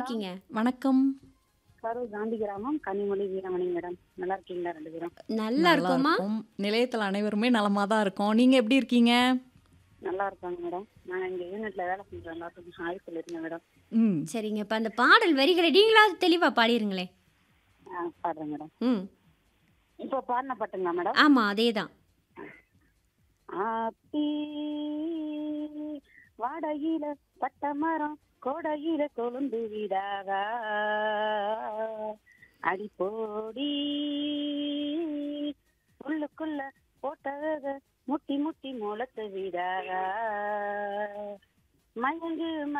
இருக்கீங்க வணக்கம் கரூர் காந்தி கிராமம் கனிமொழி வீரமணி மேடம் நல்லா இருக்கீங்களா ரெண்டு பேரும் நல்லா இருக்கோமா இருக்கோம். நிலையத்துல அனைவருமே நலமா தான் இருக்கோம் நீங்க எப்படி இருக்கீங்க நல்லா இருக்காங்க மேடம் நான் இங்க யூனிட்ல வேலை செஞ்சேன் எல்லாத்துக்கும் ஆய்வு சொல்லியிருந்தேன் மேடம் ம் சரிங்க இப்ப அந்த பாடல் வரிகளை நீங்களா தெளிவா பாடிருங்களேன் ஆ, பாடுறேன் மேடம் ம் இப்போ பாடின பாட்டுங்களா மேடம் ஆமா அதேதான் ஆத்தி வாடகையில பட்ட மரம் கோடையில கொழுந்து விடாதா அடி போடி உள்ளுக்குள்ள போட்டத முட்டி முட்டி முளத்து விடாதா மயங்கு